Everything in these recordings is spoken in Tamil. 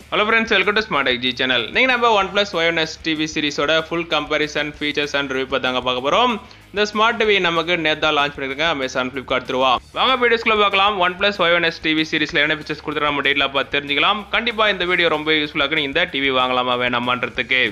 hello friends welcome to smart G channel நீங்கள் நம்ம ஒன் ப்ளஸ் ஒய்என்எஸ் டிவி சீரிஸோட full comparison features and review தாங்க பார்க்க போகிறோம் இந்த ஸ்மார்ட் டிவி நமக்கு நேற்று தான் லான்ச் பண்ணியிருக்காங்க அமேசான் ஃப்ளிப்கார்ட் திருவா வாங்க வீடியோஸ்க்குள்ள பார்க்கலாம் ஒன் ப்ளஸ் ஒய்என்எஸ் டிவி சீரிஸில் என்ன ஃபீச்சர்ஸ் கொடுத்துரு நம்ம டீட்டெயிலாக பார்த்து தெரிஞ்சுக்கலாம் கண்டிப்பாக இந்த வீடியோ ரொம்ப யூஸ்ஃபுல்லாக இருக்கு இந்த டிவி வாங்கலாமா வேணாமான்றதுக்கு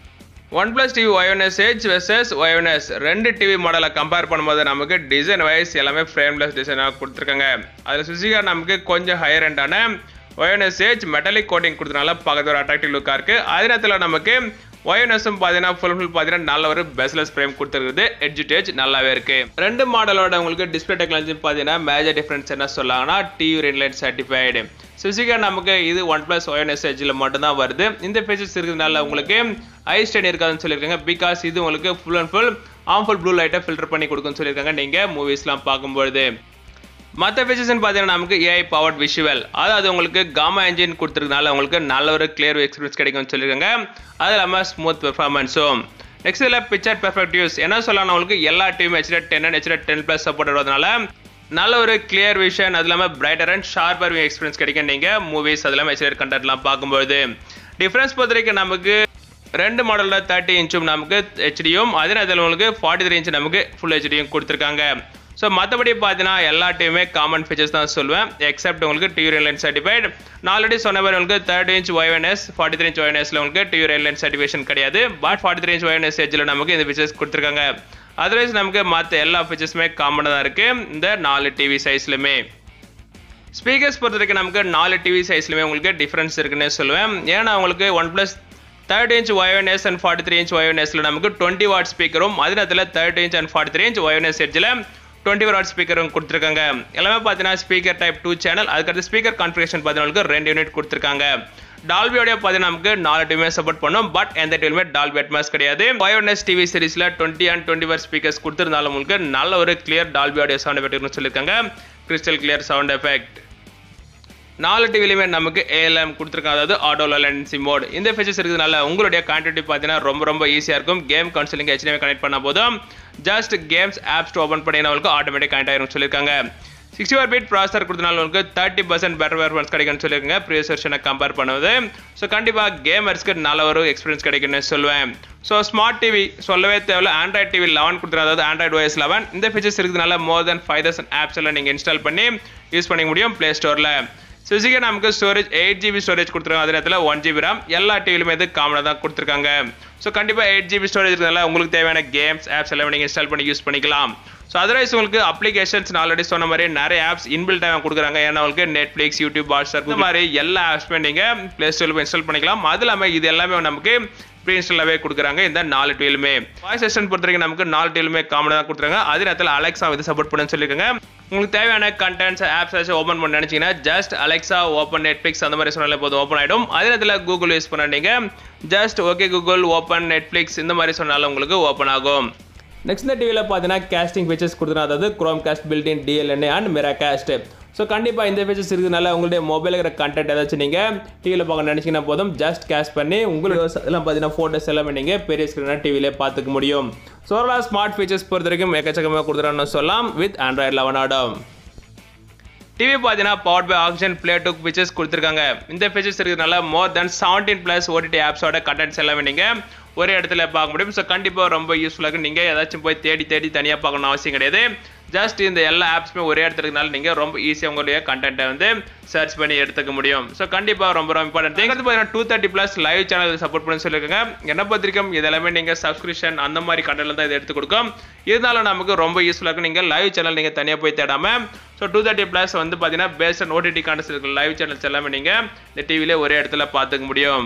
one plus TV Y one S edge versus Y one S ரெண்டு டிவி மாடலை கம்பேர் பண்ணும்போது நமக்கு டிசைன் வைஸ் எல்லாமே ஃப்ரேம்லெஸ் டிசைனாக கொடுத்துருக்காங்க அதில் சுசிகா நமக்கு கொஞ்சம் ஹையர் எண்டான ஒயோனஸ் ஏஜ் மெட்டலிக் கோட்டிங் கொடுத்தனால பார்க்கறது ஒரு அட்ராக்டிவ் லுக்காக இருக்குது அதே நேரத்தில் நமக்கு ஒயோனஸும் பார்த்தீங்கன்னா ஃபுல் ஃபுல் பார்த்தீங்கன்னா நல்ல ஒரு பெஸ்லெஸ் ஃப்ரேம் கொடுத்துருக்குது எட்ஜிடேஜ் நல்லாவே இருக்கு ரெண்டு மாடலோட உங்களுக்கு டிஸ்பிளே டெக்னாலஜி பார்த்தீங்கன்னா மேஜர் டிஃப்ரென்ஸ் என்ன சொல்லாங்கன்னா டிவி ரென்லைட் சர்டிஃபைடு சுசிகா நமக்கு இது ஒன் பிளஸ் ஒயர்னஸ் எஜ்ஜில் மட்டும்தான் வருது இந்த ஃபீச்சர்ஸ் இருக்கிறதுனால உங்களுக்கு ஐ ஸ்டெயின் இருக்காதுன்னு சொல்லியிருக்காங்க பிகாஸ் இது உங்களுக்கு ஃபுல் அண்ட் ஃபுல் ஆம்ஃபுல் ப்ளூ லைட்டை ஃபில்டர் பண்ணி கொடுக்குன்னு சொல்லியிருக்காங்க நீங்கள் மூவிஸ்லாம் பார்க்கும்பொழுது மற்ற ஃபீச்சர்ஸ்னு பார்த்தீங்கன்னா நமக்கு ஏஐ பவர்ட் விஷுவல் அதாவது உங்களுக்கு காமா என்ஜின் கொடுத்துருக்கனால உங்களுக்கு நல்ல ஒரு கிளியர் எக்ஸ்பீரியன்ஸ் கிடைக்கும்னு சொல்லியிருக்காங்க அது இல்லாமல் ஸ்மூத் பெர்ஃபார்மன்ஸும் நெக்ஸ்ட் இதில் பிக்சர் பெர்ஃபெக்டிவ்ஸ் என்ன சொல்லலாம் உங்களுக்கு எல்லா டிவியும் HD ten and HD ten plus support வரதுனால நல்ல ஒரு கிளியர் விஷன் அது இல்லாமல் பிரைட்டர் அண்ட் ஷார்ப்பர் எக்ஸ்பீரியன்ஸ் கிடைக்கும் நீங்கள் மூவிஸ் அது இல்லாமல் ஹெச்டி கண்டென்ட்லாம் பார்க்கும்போது டிஃப்ரென்ஸ் பொறுத்த வரைக்கும் நமக்கு ரெண்டு மாடலில் தேர்ட்டி இன்ச்சும் நமக்கு ஹெச்டியும் அதே நேரத்தில் உங்களுக்கு ஃபார்ட்டி த்ரீ இன்ச் நமக்கு ஃபுல் ஹெச்டியும் கொடுத்துருக்காங்க ஸோ மற்றபடி பார்த்தீங்கன்னா எல்லா டிவியுமே காமன் ஃபீச்சர்ஸ் தான் சொல்லுவேன் எக்ஸப்ட் உங்களுக்கு டியூ லைன் சர்டிஃபைட் நான் ஆல்ரெடி சொன்ன மாதிரி உங்களுக்கு thirty inch YNS forty three inch ஒய்என்எஸ்ல உங்களுக்கு டியூ லைன் சர்டிஃபிகேஷன் கிடையாது but forty three inch YNS எஜ்ஜில் நமக்கு இந்த ஃபீச்சர்ஸ் கொடுத்துருக்காங்க அதர்வைஸ் நமக்கு மற்ற எல்லா ஃபீச்சர்ஸுமே காமனாக தான் இருக்குது இந்த நாலு டிவி சைஸ்லையுமே ஸ்பீக்கர்ஸ் பொறுத்த வரைக்கும் நமக்கு நாலு டிவி சைஸ்லையுமே உங்களுக்கு டிஃப்ரென்ஸ் இருக்குன்னு சொல்லுவேன் ஏன்னா உங்களுக்கு ஒன் ப்ளஸ் தேர்ட் இன்ச் ஒயோனஸ் அண்ட் ஃபார்ட்டி த்ரீ இன்ச் ஒயோனஸில் நமக்கு டுவெண்ட்டி வாட் ஸ்பீக்கரும் அதே நேரத்தில் third inch and forty three inch ஒயோனஸ் எட்ஜில் டுவெண்ட்டி வாட் ஸ்பீக்கரும் கொடுத்துருக்காங்க எல்லாமே பார்த்தீங்கன்னா ஸ்பீக்கர் டைப் டூ சேனல் அதுக்கடுத்து ஸ்பீக்கர் கான்ஃபிகரேஷன் பார்த்தீங்கன்னா ரெண்டு யூனிட் கொடுத்துருக்காங்க டால்பியோடைய பார்த்தீங்கன்னா நமக்கு நாலு டிவிமே சப்போர்ட் பண்ணும் பட் எந்த டிவிலுமே டால்பி அட்மாஸ் கிடையாது ஒயோனஸ் டிவி சீரிஸில் twenty and twenty watt speakers கொடுத்துருந்தாலும் உங்களுக்கு நல்ல ஒரு கிளியர் டால்பியோடைய சவுண்ட் எஃபெக்ட்னு சொல்லியிருக்காங்க கிறிஸ்டல் கிளியர் சவுண்ட் எஃபெக்ட் நாலு டிவிலையுமே நமக்கு ஏஎல்எம் கொடுத்துருக்காங்க அதாவது ஆட்டோ லேலன்சி மோட் இந்த ஃபீச்சர்ஸ் இருக்கிறதுனால உங்களுடைய கனெக்டிவிட்டி பார்த்தீங்கன்னா ரொம்ப ரொம்ப ஈஸியாக இருக்கும் கேம் கவுன்சிலிங் ஹெச்டிஎம் கனெக்ட் பண்ண போதும் ஜஸ்ட் கேம்ஸ் ஆப்ஸ் ஓப்பன் பண்ணிங்கன்னா உங்களுக்கு ஆட்டோமேட்டிக் கனெக்ட் ஆயிரும் சொல்லியிருக்காங்க சிக்ஸ்டி ஃபோர் பீட் ப்ராசர் கொடுத்தனால உங்களுக்கு தேர்ட்டி பர்சன்ட் பெட்டர் பெர்ஃபார்மன்ஸ் கிடைக்கும்னு சொல்லியிருக்காங்க ப்ரீவியஸ் வெர்ஷனை கம்பேர் பண்ணுவது ஸோ கண்டிப்பாக கேமர்ஸ்க்கு நல்ல ஒரு எக்ஸ்பீரியன்ஸ் கிடைக்கும்னு சொல்லுவேன் ஸோ ஸ்மார்ட் டிவி சொல்லவே தேவையில்ல ஆண்ட்ராய்ட் டிவி லெவன் கொடுத்துருக்காங்க அதாவது ஆண்ட்ராய்டு ஓஎஸ் லெவன் இந்த ஃபீச்சர்ஸ் இருக்கிறதுனால more than five thousand apps எல்லாம் நீங்கள் இன்ஸ்டால் பண்ணி யூஸ் பண்ணிக்க முடியும் ப்ளே ஸ்டோரில் சுசிகா நமக்கு ஸ்டோரேஜ் எயிட் ஜிபி ஸ்டோரேஜ் கொடுத்துருக்காங்க அதே நேரத்தில் ஒன் ஜிபி ரேம் எல்லா டிவிலுமே இது காமனாக தான் கொடுத்துருக்காங்க ஸோ கண்டிப்பாக எயிட் ஜிபி ஸ்டோரேஜ் இருக்கிறதால உங்களுக்கு தேவையான கேம்ஸ் ஆப்ஸ் எல்லாம் நீங்கள் இன்ஸ்டால் பண்ணி யூஸ் பண்ணிக்கலாம் ஸோ அதர்வைஸ் உங்களுக்கு அப்ளிகேஷன்ஸ் நான் ஆல்ரெடி சொன்ன மாதிரி நிறைய ஆப்ஸ் இன்பில்டாக கொடுக்குறாங்க ஏன்னா உங்களுக்கு நெட்ஃப்ளிக்ஸ் யூடியூப் வாட்ஸ்அப் இந்த மாதிரி எல்லா ஆப்ஸுமே நீங்கள் ப்ளே ஸ்டோரில் இன்ஸ்டால் பண்ணிக்கலாம் அது இல்லாமல் இது எல்லாமே நமக்கு ப்ரீ இன்ஸ்டாலாகவே கொடுக்குறாங்க இந்த நாலு டிவிலுமே வாய்ஸ் அசிஸ்டன்ட் பொறுத்த வரைக்கும் நமக்கு நாலு டிவிலுமே காமனாக தான் கொடுத்துருக்காங்க அதே நேரத்தில் அலெக்ஸா இது சப்போர்ட் பண்ணுன்னு சொல்லியிருக்காங்க உங்களுக்கு தேவையான கண்டென்ட்ஸ் ஆப்ஸ் ஏதாச்சும் ஓப்பன் பண்ண நினச்சிங்கன்னா ஜஸ்ட் அலெக்ஸா ஓப்பன் நெட்ஃப்ளிக்ஸ் அந்த மாதிரி சொன்னாலே போதும் ஓப்பன் ஆகிடும் அதே நேரத்தில் கூகுள் யூஸ் பண்ண நீங்கள் just okay Google open Netflix இந்த மாதிரி சொன்னாலும் உங்களுக்கு ஓப்பன் ஆகும் நெக்ஸ்ட் இந்த டிவியில் பார்த்தீங்கன்னா கேஸ்டிங் ஃபீச்சர்ஸ் கொடுத்துருந்தா அதாவது Chromecast built in DLNA and Miracast so கண்டிப்பாக இந்த ஃபீச்சர்ஸ் இருக்கிறதுனால உங்களுடைய மொபைலில் இருக்கிற கண்டென்ட் ஏதாச்சும் நீங்கள் டிவியில் பார்க்க நினச்சிங்கன்னா போதும் ஜஸ்ட் கேஷ் பண்ணி உங்களுக்கு எல்லாம் பார்த்தீங்கன்னா ஃபோட்டோஸ் எல்லாமே நீங்கள் பெரிய ஸ்க்ரீனாக டிவிலே பார்த்துக்க முடியும் ஸோ ஓவரால் ஸ்மார்ட் ஃபீச்சர்ஸ் பொறுத்த வரைக்கும் எக்கச்சக்கமாக கொடுத்துறான்னு சொல்லலாம் வித் ஆண்ட்ராய்ட் லெவன் ஆடம் டிவி பார்த்தீங்கன்னா power by oxygen play two features கொடுத்துருக்காங்க இந்த ஃபீச்சர்ஸ் இருக்கிறதுனால more than seventeen plus OTT ஆப்ஸோட கண்டென்ட்ஸ் எல்லாமே நீங்கள் ஒரே இடத்துல பார்க்க முடியும் ஸோ கண்டிப்பாக ரொம்ப யூஸ்ஃபுல்லாக இருக்கும் நீங்கள் ஏதாச்சும் போய் தேடி தேடி தனியாக பார்க்கணும் அவசியம் கிடையாது ஜஸ்ட் இந்த எல்லா ஆப்ஸுமே ஒரே இடத்துல இருக்கனால நீங்கள் ரொம்ப ஈஸியாக உங்களுடைய கண்டென்ட்டை வந்து சர்ச் பண்ணி எடுத்துக்க முடியும் ஸோ கண்டிப்பாக ரொம்ப ரொம்ப இம்பார்ட்டன்ட் நீங்கள் பார்த்தீங்கன்னா two thirty plus live channel support பண்ணி சொல்லியிருக்காங்க என்ன பத்திரிக்கும் இது எல்லாமே நீங்கள் சப்ஸ்கிரிப்ஷன் அந்த மாதிரி கண்டென்ட்ல தான் இதை எடுத்து கொடுக்கும் இருந்தாலும் நமக்கு ரொம்ப யூஸ்ஃபுல்லாக இருக்கும் நீங்கள் லைவ் சேனல் நீங்கள் தனியாக போய் தேடாமல் ஸோ டூ தேர்ட்டி ப்ளஸ் வந்து பார்த்தீங்கன்னா பேஸ்ட் அண்ட் ஓடிடி கான்டெஸ்ட் இருக்கிற லைவ் சேனல்ஸ் எல்லாமே நீங்கள் இந்த டிவிலே ஒரே இடத்துல பார்த்துக்க முடியும்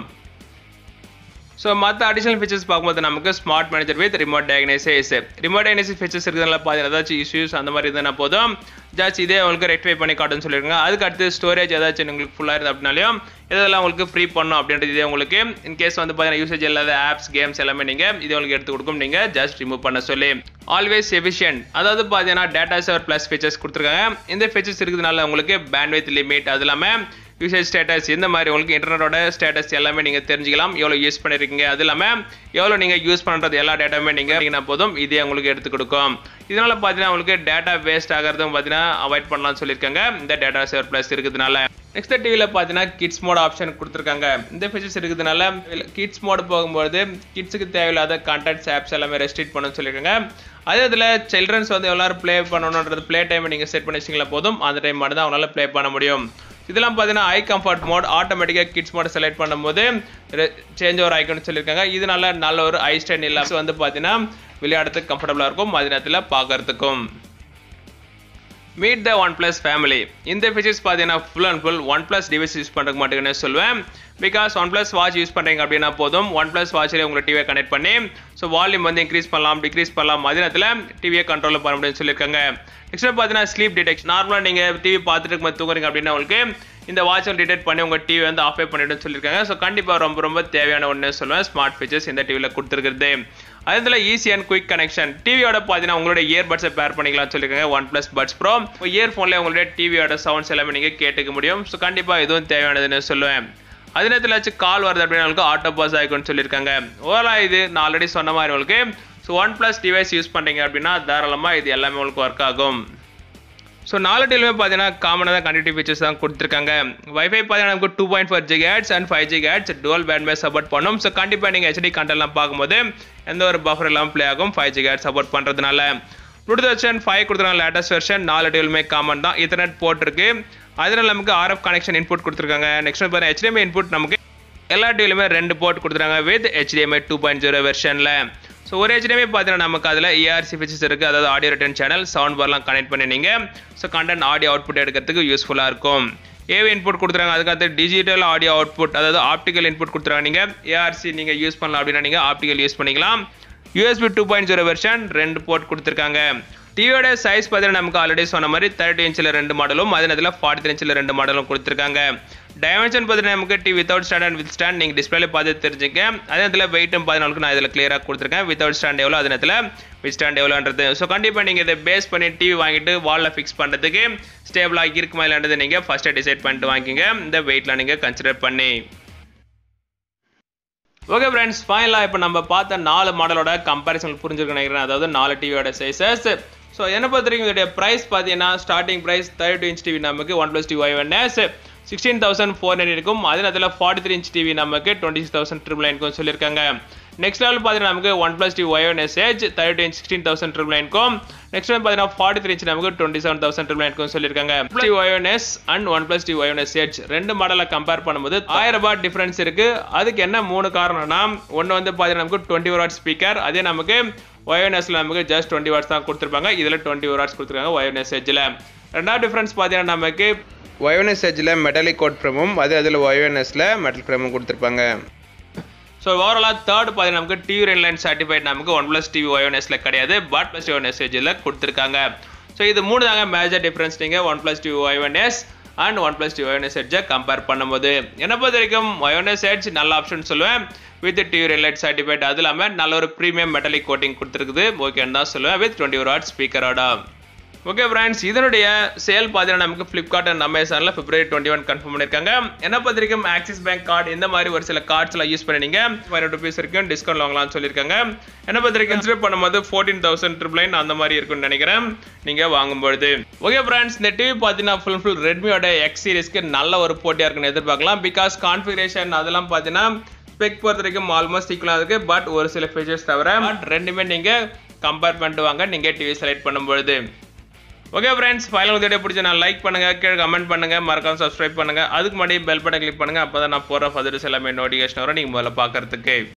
ஸோ மற்ற அடிஷனல் ஃபீச்சர்ஸ் பார்க்கும்போது நமக்கு smart manager with remote diagnoses remote diagnosis features இருக்கிறதுனால பார்த்தீங்கன்னா ஏதாச்சும் இஷ்யூஸ் அந்த மாதிரி இருந்தால் போதும் ஜஸ்ட் இதே உங்களுக்கு ரெக்டிஃபை பண்ணி காட்டுன்னு சொல்லியிருக்காங்க அதுக்கு அடுத்து ஸ்டோரேஜ் ஏதாச்சும் உங்களுக்கு ஃபுல்லாக இருக்குது அப்படின்னாலையும் இதெல்லாம் உங்களுக்கு ஃப்ரீ பண்ணும் அப்படின்றது இதே உங்களுக்கு இன்கேஸ் வந்து பார்த்தீங்கன்னா யூசேஜ் இல்லாத ஆப்ஸ் கேம்ஸ் எல்லாமே நீங்கள் இது உங்களுக்கு எடுத்து கொடுக்கும் நீங்கள் ஜஸ்ட் ரிமூவ் பண்ண சொல்லி ஆல்வேஸ் எஃபிஷியன்ட் அதாவது பார்த்தீங்கன்னா டேட்டா சர்வர் ப்ளஸ் ஃபீச்சர்ஸ் கொடுத்துருக்காங்க இந்த ஃபீச்சர்ஸ் இருக்கிறதுனால உங்களுக்கு பேண்ட்வித் லிமிட் அது இல்லாமல் யூசேஜ் ஸ்டேட்டஸ் இந்த மாதிரி உங்களுக்கு இன்டர்நெட்டோட ஸ்டேட்டஸ் எல்லாமே நீங்கள் தெரிஞ்சிக்கலாம் எவ்வளோ யூஸ் பண்ணியிருக்கீங்க அது இல்லாமல் எவ்வளோ நீங்கள் யூஸ் பண்ணுறது எல்லா டேட்டாவுமே நீங்கள் போதும் இதே உங்களுக்கு எடுத்து கொடுக்கும் இதனால் பார்த்தீங்கன்னா உங்களுக்கு டேட்டா வேஸ்ட் ஆகிறதும் பார்த்தீங்கன்னா அவாய்ட் பண்ணலாம்னு சொல்லியிருக்காங்க இந்த டேட்டா சேவர் ப்ளஸ் இருக்கிறதுனால நெக்ஸ்ட் டிவியில் பார்த்தீங்கன்னா கிட்ஸ் மோட் ஆப்ஷன் கொடுத்துருக்காங்க இந்த ஃபீச்சர்ஸ் இருக்கிறதுனால கிட்ஸ் மோட் போகும்போது கிட்ஸுக்கு தேவையில்லாத கண்டென்ட்ஸ் ஆப்ஸ் எல்லாமே ரெஸ்ட்ரிக்ட் பண்ணணும்னு சொல்லியிருக்காங்க அதே இதில் சில்ட்ரன்ஸ் வந்து எவ்வளோ ப்ளே பண்ணணுன்றது ப்ளே டைம் நீங்கள் செட் பண்ணி வச்சிங்களா போதும் அந்த டைம் மட்டும் தான் அவங்களால ப்ளே பண்ண முடியும் இதெல்லாம் பார்த்தீங்கன்னா ஐ கம்ஃபர்ட் மோட் ஆட்டோமேட்டிக்காக கிட்ஸ் மோட் செலக்ட் பண்ணும்போது சேஞ்ச் ஓவர் ஐக்கன் சொல்லியிருக்காங்க இதனால நல்ல ஒரு ஐ ஸ்டைன் இல்லாமல் வந்து பார்த்தீங்கன்னா விளையாடுறதுக்கு கம்ஃபர்டபுளாக இருக்கும் அதே நேரத்தில் பார்க்கறதுக்கும் meet the OnePlus family இந்த ஃபீச்சர்ஸ் பார்த்தீங்கன்னா full and full OnePlus device use பண்ணுறதுக்கு மாட்டேங்கன்னு சொல்லுவேன் because OnePlus watch use பண்ணுறீங்க அப்படின்னா போதும் ஒன் ப்ளஸ் வாட்சில் உங்களை டிவியை கனெக்ட் பண்ணி ஸோ வால்யூம் வந்து இன்க்ரீஸ் பண்ணலாம் டிக்ரீஸ் பண்ணலாம் அதே நேரத்தில் டிவியை கண்ட்ரோல் பண்ண முடியும்னு சொல்லியிருக்காங்க நெக்ஸ்ட் பார்த்தீங்கன்னா ஸ்லீப் டிடெக்ஷன் நார்மலாக நீங்கள் டிவி பார்த்துட்டு இருக்கும்போது தூங்குறீங்க அப்படின்னா உங்களுக்கு இந்த வாட்ச் டிடெக்ட் பண்ணி உங்கள் டிவி வந்து ஆஃப் பண்ணிடுன்னு சொல்லியிருக்காங்க ஸோ கண்டிப்பாக ரொம்ப ரொம்ப தேவையான ஒன்று சொல்லுவேன் ஸ்மார்ட் ஃபீச்சர்ஸ் இந்த டிவியில் கொடுத்துருக்குறது அதில் ஈஸி அண்ட் குயிக் கனெக்ஷன் டிவியோட பார்த்தீங்கன்னா உங்களோட இயர்பட்ஸை பேர் பண்ணிக்கலாம் சொல்லியிருக்காங்க ஒன் ப்ளஸ் பட்ஸ் ப்ரோ இயர்ஃபோனில் உங்களுடைய டிவியோட சவுண்ட்ஸ் எல்லாமே நீங்கள் கேட்டுக்க முடியும் ஸோ கண்டிப்பாக இதுவும் தேவையானதுன்னு சொல்லுவேன் அதே நேரத்தில் வச்சு கால் வருது அப்படின்னா உங்களுக்கு ஆட்டோ பாஸ் ஆகிக்கும்னு சொல்லியிருக்காங்க ஓவரால் இது நான் ஆல்ரெடி சொன்ன மாதிரி உங்களுக்கு so OnePlus device use பண்ணுறீங்க அப்படின்னா தாராளமாக இது எல்லாமே உங்களுக்கு ஒர்க் ஆகும் ஸோ நாலு டீலுமே பார்த்தீங்கன்னா காமனாக தான் கனெக்டிவ் ஃபீச்சர்ஸ் தான் கொடுத்துருக்காங்க வைஃபை பார்த்தீங்கன்னா நமக்கு two point four GK and five GK dual band base support பண்ணும் ஸோ கண்டிப்பாக நீங்கள் ஹெச்டி கண்டெல்லாம் பார்க்கும்போது எந்த ஒரு பஃபர் இல்லாமல் ப்ளே ஆகும் ஃபைவ் ஜிகே சப்போர்ட் பண்ணுறதுனால ப்ளூடூத் வெர்ஷன் ஃபைவ் கொடுத்துருக்காங்க லேட்டஸ்ட் வெர்ஷன் நாலு டீலுமே காமன் தான் இத்தர்நெட் போட்டிருக்கு அதனால நமக்கு ஆர்எஃப் கனெக்ஷன் இன்புட் கொடுத்துருக்காங்க நெக்ஸ்ட் பார்த்தீங்கன்னா ஹெச்டிஎம்ஐ இன்புட் நமக்கு எல்லா டிவிலுமே ரெண்டு போர்ட் கொடுத்துருக்காங்க with HDMI two point zero வெர்ஷனில் ஸோ ஒரு ஹெச்டிஎம்ஐ பார்த்தீங்கன்னா நமக்கு அதில் ஏஆர்சி ஃபீச்சர்ஸ் இருக்குது அதாவது ஆடியோ ரிட்டர்ன் சேனல் சவுண்ட் பார்லாம் கனெக்ட் பண்ணி நீங்கள் ஸோ கண்டென்ட் ஆடியோ அவுட்புட் எடுக்கிறதுக்கு யூஸ்ஃபுல்லாக இருக்கும் ஏவி இன்புட் கொடுத்துறாங்க அதுக்கடுத்து டிஜிட்டல் ஆடியோ அவுட்புட் அதாவது ஆப்டிக்கல் இன்புட் கொடுத்துறாங்க நீங்கள் ஏஆர்சி நீங்கள் யூஸ் பண்ணலாம் அப்படின்னா நீங்கள் ஆப்டிக்கல் யூஸ் பண்ணிக்கலாம் USB two point zero version ரெண்டு போர்ட் கொடுத்துருக்காங்க டிவியோட சைஸ் பார்த்தீங்கன்னா நமக்கு ஆல்ரெடி சொன்ன மாதிரி தேர்ட்டி இன்ச்சில் ரெண்டு மாடலும் அதே நேரத்தில் ஃபார்ட்டி த்ரீ இன்ச்சில் ரெண்டு மாடலும் கொடுத்துருக்காங்க டைமென்ஷன் பார்த்தீங்கன்னா நமக்கு டி without stand and with stand நீங்கள் டிஸ்பிளே பார்த்து தெரிஞ்சுக்க அதே நேரத்தில் வெயிட்டும் பதினாலுக்கு நான் இதில் கிளியராக கொடுத்துருக்கேன் வித்தவுட் ஸ்டாண்ட் எவ்வளோ அதே நேரத்தில் வித் ஸ்டாண்ட் எவ்வளோன்றது ஸோ கண்டிப்பாக நீங்கள் இதை பேஸ் பண்ணி டிவி வாங்கிட்டு வாலில் ஃபிக்ஸ் பண்ணுறதுக்கு ஸ்டேபிளாக இருக்குமா இல்லைன்றது நீங்கள் ஃபஸ்ட்டு டிசைட் பண்ணிட்டு வாங்கிங்க இந்த வெயிட்லாம் நீங்கள் கன்சிடர் பண்ணி ஓகே ஃப்ரெண்ட்ஸ் ஃபைனலாக இப்போ நம்ம பார்த்த நாலு மாடலோட கம்பேரிசன் புரிஞ்சுக்க நினைக்கிறேன் அதாவது நாலு டிவியோட சைஸஸ் ஸோ என்ன பொறுத்த வரைக்கும் இதோடைய ப்ரைஸ் பார்த்தீங்கன்னா starting price thirty two inch TV நமக்கு one plus TV Y one S sixteen thousand four nine இருக்கும் அதே நேரத்தில் ஃபார்ட்டி த்ரீ இன்ச் டிவி நமக்கு டுவெண்ட்டி சிக்ஸ் தௌசண்ட் ட்ரிபிள் நைனுக்கும் சொல்லியிருக்காங்க நெக்ஸ்ட் லெவல் பார்த்தீங்கன்னா நமக்கு one plus TV Y one SH thirty inch sixteen thousand triple நைனுக்கும் நெக்ஸ்ட் வந்து பார்த்தீங்கன்னா ஃபார்ட்டி த்ரீ இன்ச் நமக்கு டுவெண்ட்டி செவன் தௌசண்ட் ட்ரிபிள் நைனுக்கும் சொல்லியிருக்காங்க T Y one S and one plus T Y one SH ரெண்டு மாடலை கம்பேர் பண்ணும்போது ஆயிரம் ரூபாய் டிஃபரன்ஸ் இருக்கு அதுக்கு என்ன மூணு காரணம்னா ஒன்று வந்து பார்த்தீங்கன்னா நமக்கு டுவெண்ட்டி வாட் ஸ்பீக்கர் அதே நமக்கு ஒயர்னஸ்ல நமக்கு ஜஸ்ட் டுவெண்ட்டி வாட்ஸ் தான் கொடுத்துருப்பாங்க இதில் டுவெண்ட்டி வாட்ஸ் கொடுத்துருக்காங்க ஒயர்னஸ் எஜ்ஜில் ரெண்டாவது டிஃபரன்ஸ் பார்த்தீங்கன்னா நமக்கு ஒயர்னஸ் எஜ்ஜில் மெட்டலிக் கோட் ஃப்ரேமும் அதே அதில் ஒயர்னஸில் மெட்டல் ஃப்ரேமும் கொடுத்துருப்பாங்க ஸோ ஓவராலாக தேர்ட் பார்த்தீங்கன்னா நமக்கு டிவி ரென்லைன் சர்டிஃபைட் நமக்கு ஒன் ப்ளஸ் டிவி ஒயர்னஸில் கிடையாது பட் ப்ளஸ் ஒயர்னஸ் எஜ்ஜில் கொடுத்துருக்காங்க ஸோ இது மூணு தாங்க மேஜர் டிஃபரன்ஸ் நீங்கள் ஒன் ப்ளஸ் டிவி ஒயர்னஸ் அண்ட் ஒன் ப்ளஸ் டிவி ஒயர்னஸ் எட்ஜை கம்பேர் பண்ணும்போது என்ன பொறுத்த வரைக்கும் ஒயர்னஸ் எட்ஜ் நல்ல ஆப்ஷன் சொல்லுவேன் வித் டிவி ரென்லைட் சர்டிஃபைட் அது இல்லாமல் நல்ல ஒரு ப்ரீமியம் மெட்டலிக் கோட்டிங் கொடுத்துருக்குது ஓகேன்னு தான் சொல்லுவேன் வித் டுவெண்ட்டி ஒரு வாட் ஸ்பீக்கரோட ஓகே ஃப்ரெண்ட்ஸ் இதனுடைய சேல் பார்த்தீங்கன்னா நமக்கு ஃப்ளிப்கார்ட் அண்ட் அமேசானில் பிப்ரவரி டுவெண்ட்டி ஒன் கன்ஃபார்ம் பண்ணியிருக்காங்க என்ன பத்திரிக்கும் ஆக்சிஸ் பேங்க் கார்டு இந்த மாதிரி ஒரு சில கார்ட்ஸ்லாம் யூஸ் பண்ணீங்க ஃபைவ் ருபீஸ் வரைக்கும் டிஸ்கவுண்ட் வாங்கலாம்னு சொல்லியிருக்காங்க என்ன பத்திரிக்கை கன்சிடர் பண்ணும்போது ஃபோர்டீன் தௌசண்ட் ட்ரிபிள் நைன் அந்த மாதிரி இருக்கும்னு நினைக்கிறேன் நீங்கள் வாங்கும்பொழுது ஓகே ஃப்ரெண்ட்ஸ் இந்த டிவி பார்த்தீங்கன்னா ஃபுல் ஃபுல் ரெட்மியோட எக்ஸ் சீரிஸ்க்கு நல்ல ஒரு போட்டியாக இருக்குன்னு எதிர்பார்க்கலாம் பிகாஸ் கான்ஃபிகரேஷன் அதெல்லாம் பார்த்தீங்கன்னா ஸ்பெக் பொறுத்த வரைக்கும் ஆல்மோஸ்ட் ஈக்குவலாக இருக்குது பட் ஒரு சில ஃபீச்சர்ஸ் தவிர பட் ரெண்டுமே நீங்கள் கம்பேர் பண்ணிட்டு வாங்க நீங்கள் டிவி செலக்ட் பண்ணும்பொழுது ஓகே ஃப்ரெண்ட்ஸ் ஃபைனல் வீடியோ பிடிச்ச நான் லைக் பண்ணுங்க கீழே கமெண்ட் பண்ணுங்க மறக்காம சப்ஸ்கிரைப் பண்ணுங்க அதுக்கு முன்னாடி பெல் பட்டன் கிளிக் பண்ணுங்க அப்பதான் நான் போற ஃபர்தர்ஸ் எல்லாமே நோட்டிஃபிகேஷன் வரும் நீங்க முதல்ல பார்க்கறதுக்கு